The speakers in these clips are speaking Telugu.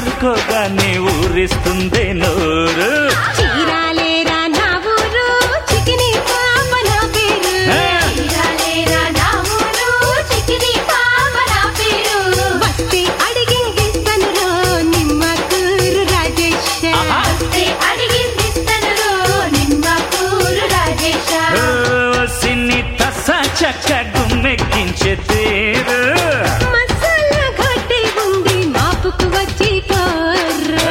సరుకోగానే ఊరిస్తుంది నోరు చీరాలేరా నా ఊరు చికిని పాప నా పేరు ఆ! చీరాలేరా నా ఊరు, చిక్కిరి పాప నా పేరు. వస్తే అడిగింగిస్తను రో నిమ్మకూరు రాజేశ ఆహా. వస్తే అడిగిందిస్తనురో నిమ్మకూరు రాజేశ. ఓ, సిన్ని తస చక్క గుమ్మెక్కించే తీరు మసాలా ఘాటే ఉంది మాపుకు వచ్చి పోర్రా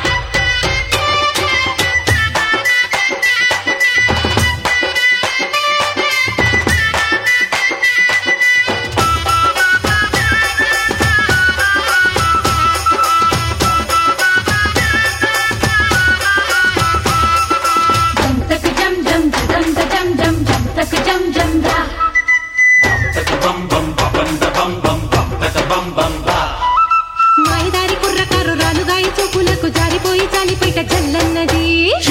జం తక జం జం జం జం జం జం తక జం జం దా. మైదారి కుర్రకారు రాలుగాయి చూపులకు జారిపోయి చాలిపైట జల్లన్నది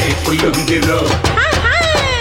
ఆహా!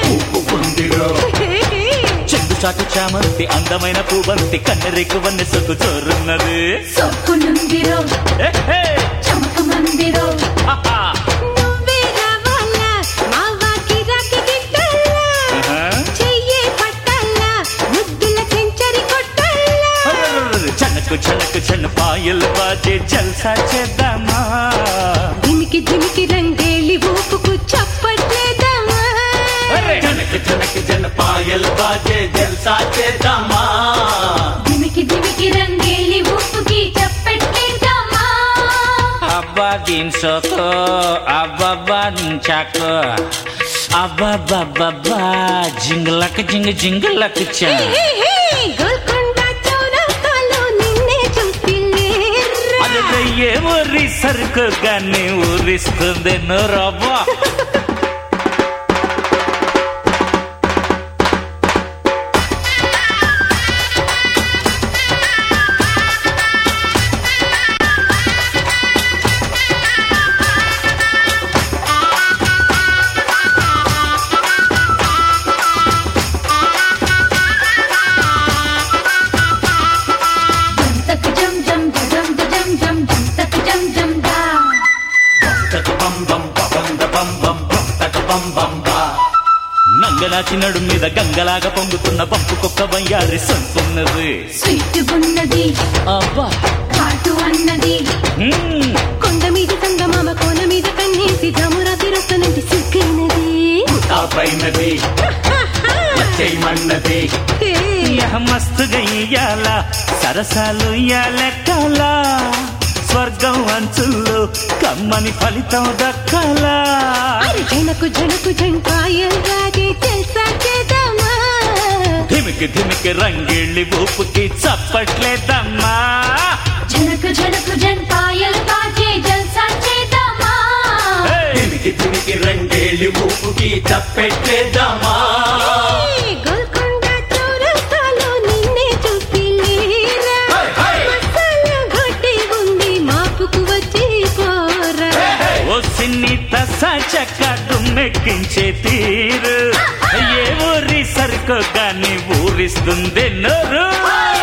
చెండు చాటు చామంతి అందమైన పూవంతి కన్నెరేకు వన్నె సొక్కు చోరున్నది సొక్కునుందిరో, ఏ, హే! చమకమందిరో. ఆహా! నువ్వే రావాలా మా వాకి రాకి గిట్టల్లా ఆహా! చెయ్యే పట్టాలా ముద్దుల సెంచరీ కొట్టాలా అర్రర్రర్ర! చనకు చనకు చన్న పాయలు బాజే జల్సా చేద్దామా దిమికి దిమికి రంగేలి ఊపుకు చప్పట్లేదమ్మా అరే! జనక జనక జన పాయల్ బాజే జల్సా చేద్దామా దిమికి దిమికి రంగేలి ఉప్పుకి చప్పెట్లేద్దామా. అబ్బా దిన్సోతో అబ్బబ్బా దించాకు అబ్బబ్బబ్బబ్బా జింగలక జింగ జింగలక చా హే, హే, గోల్కొండ చౌరస్తాలో నిన్నే చూసిలేర్రా. అదే ఏ ఊరి సరుకు గాని ఊరిస్తుంది నోరబ్బా జం తక జం జం జం జం జం జం తక జం జం దా. తక బం బం బం బం బం బం తక బం బం బా నంగనాచి నడు మీద గంగలాగా పొంగుతున్న పంపు కుక్క వయ్యారి సొంతున్నది స్వీట్ ఉన్నది అబ్బా ఘాటు అన్నది హ్మ్. కొండ మీద సంగమామ కోన మీద కన్నేసి జమురా తిరొస్తనంటి సిగ్గైనది ఆ పైనది చేయమన్నది హే, యహ మస్తుగా ఇయ్యాల సరసాలు ఇయ్యాలెక్కాల స్వర్గం అంచుల్లో కమ్మని ఫలితం దక్కాలా అరే జనకు జనకు జంకాయల్ రాగే జల్సా చేద్దామా ధిమికి ధిమికి రంగిళ్ళి ఊపుకి చప్పట్లేదమ్మా జనక జనక జన్ పాయల్ బాజే జల్సా చేద్దామా హే! తిమికి తిమికి రంగేలి ఊపుకి తప్పెట్టేద్దామా ఏ, గోల్కొండ చౌరస్తాలో నిన్నే చూసిలేరా హై, హై! మసాలా ఘాటే ఉంది మాపుకు వచ్చి పోరా ఓ సిన్ని తస చక్క గుమ్మెక్కించే తీరు ఏ ఊరి సరుకు గాని ఊరిస్తుంది నోరు